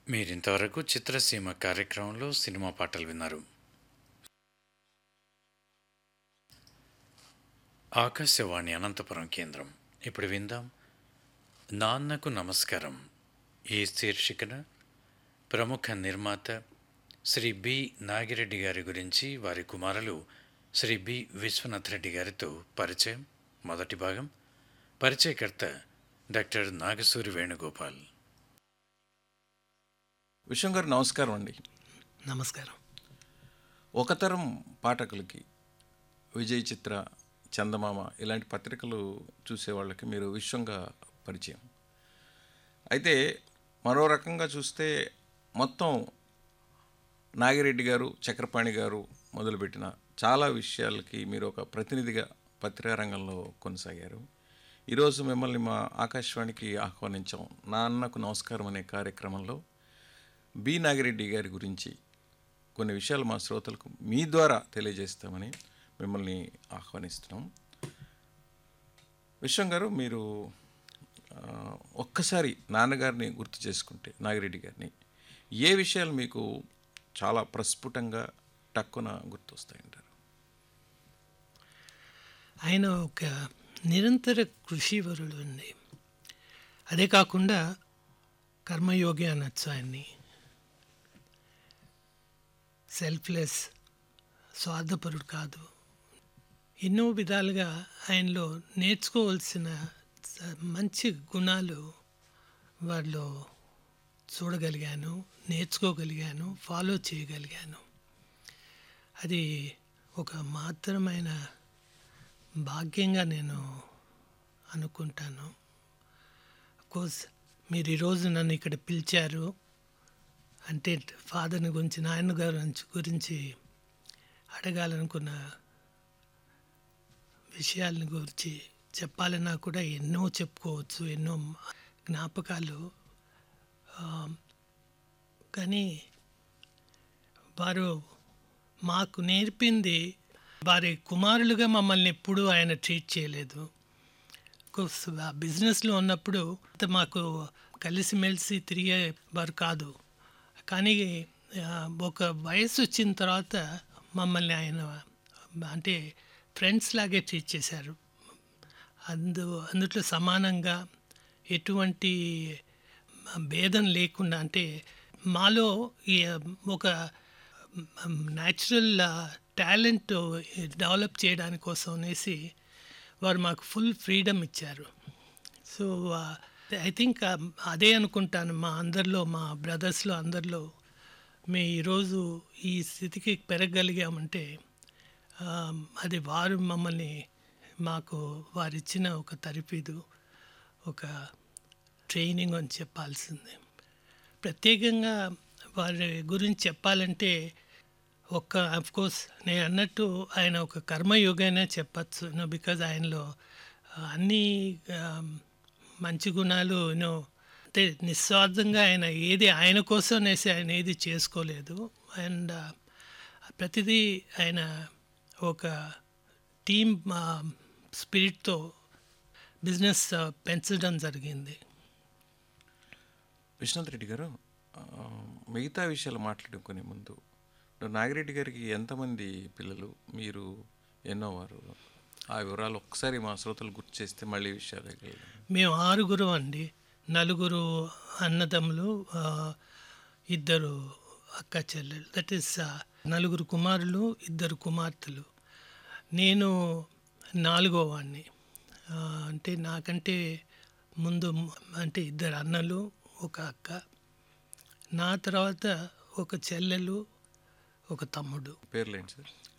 మీరింతవరకు చిత్రసీమ కార్యక్రమంలో సినిమా పాటలు విన్నారు ఆకాశవాణి అనంతపురం కేంద్రం ఇప్పుడు విందాం నాన్నకు నమస్కారం ఈ శీర్షికన ప్రముఖ నిర్మాత శ్రీ బి నాగిరెడ్డి గారి గురించి వారి కుమారులు శ్రీ బి విశ్వనాథ్ రెడ్డి గారితో పరిచయం మొదటి భాగం పరిచయకర్త డాక్టర్ నాగసూరి వేణుగోపాల్ విశ్వం గారు నమస్కారం అండి నమస్కారం ఒక తరం పాఠకులకి విజయ్ చిత్ర చందమామ ఇలాంటి పత్రికలు చూసే వాళ్ళకి మీరు విశ్వంగా పరిచయం అయితే మరో రకంగా చూస్తే మొత్తం నాగిరెడ్డి గారు చక్రపాణి గారు మొదలుపెట్టిన చాలా విషయాలకి మీరు ఒక ప్రతినిధిగా పత్రికా రంగంలో కొనసాగారు ఈరోజు మిమ్మల్ని మా ఆకాశవాణికి ఆహ్వానించాం నా అన్నకు నమస్కారం అనే కార్యక్రమంలో బి నాగిరెడ్డి గారి గురించి కొన్ని విషయాలు మా శ్రోతలకు మీ ద్వారా తెలియజేస్తామని మిమ్మల్ని ఆహ్వానిస్తున్నాం విశ్వం గారు మీరు ఆ, ఒక్కసారి నాన్నగారిని గుర్తు చేసుకుంటే నాగిరెడ్డి గారిని ఏ విషయాలు మీకు చాలా ప్రస్ఫుటంగా టక్కున గుర్తొస్తాయంటారు ఆయన ఒక నిరంతర కృషివరుడు అండి అదే కాకుండా కర్మయోగి అనొచ్చు ఆయన్ని సెల్ఫ్లెస్ స్వార్థపరుడు కాదు ఎన్నో విధాలుగా ఆయనలో నేర్చుకోవాల్సిన స- మంచి గుణాలు వారిలో చూడగలిగాను నేర్చుకోగలిగాను ఫాలో చేయగలిగాను అది ఒక మాత్రమైన భాగ్యంగా నేను అనుకుంటాను కోర్స్ మీరు ఈరోజు నన్ను ఇక్కడ పిలిచారు అంటే ఫాదర్ని గురించి నాయనగారి గురించి- గురించి అడగాలనుకున్న విషయాలని గురించి చెప్పాలన్నా కూడా ఎన్నో చెప్పుకోవచ్చు ఎన్నో జ్ఞాపకాలు ఆ, కానీ వారు మాకు నేర్పింది వారి కుమారులుగా మమ్మల్ని ఎప్పుడూ ఆయన ట్రీట్ చేయలేదు కోర్స్ ఆ బిజినెస్లో ఉన్నప్పుడు అంత మాకు కలిసిమెలిసి తిరిగే వారు కాదు కానీ ఆ, ఒక వయసు వచ్చిన తర్వాత మమ్మల్ని ఆయన అంటే ఫ్రెండ్స్ లాగే ట్రీట్ చేశారు అందు అందుట్లో సమానంగా ఎటువంటి భేదం లేకుండా అంటే మాలో ఈ ఒక న్యాచురల్ టాలెంట్ డెవలప్ చేయడానికి కోసం అనేసి వారు మాకు ఫుల్ ఫ్రీడమ్ ఇచ్చారు సో ఐ థింక్ అదే అనుకుంటాను మా అందరిలో మా బ్రదర్స్లో అందరిలో మేము ఈరోజు ఈ స్థితికి పెరగగలిగామంటే ఆ, అది వారు మమ్మల్ని మాకు వారిచ్చిన ఒక తరిపిదు ఒక ట్రైనింగ్ అని చెప్పాల్సిందే ప్రత్యేకంగా వారి గురించి చెప్పాలంటే ఒక్క కోర్స్ నేను అన్నట్టు ఆయన ఒక కర్మయోగైనా చెప్పచ్చు యూనో బికాజ్ ఆయనలో ఆ, అన్ని ఆ, మంచి గుణాలు యూనో అంటే నిస్వార్థంగా ఆయన ఏది ఆయన కోసం అనేసి ఆయన ఏది చేసుకోలేదు అండ్ ప్రతిదీ ఆయన ఒక టీమ్ స్పిరిట్తో బిజినెస్ పెంచడం జరిగింది విశ్వనాథ్ రెడ్డి గారు ఆ, మిగతా విషయాలు మాట్లాడుకునే ముందు ఇప్పుడు నాగిరెడ్డి గారికి ఎంతమంది పిల్లలు మీరు ఎన్నో వారు ఆ వివరాలు ఒక్కసారి మా శ్రోతలు గుర్తు చేస్తే మళ్ళీ విషయాలు వెళ్ళగలం. మేము ఆరుగురు అండి నలుగురు అన్నదమ్ములు ఆ, ఇద్దరు అక్క చెల్లెలు దట్ ఈస్ నలుగురు కుమారులు ఇద్దరు కుమార్తెలు నేను నాలుగో వాడిని ఆ, అంటే నాకంటే ముందు మ- అంటే ఇద్దరు అన్నలు ఒక అక్క నా తర్వాత ఒక చెల్లెలు ఒక తమ్ముడు పేర్లేంటి సార్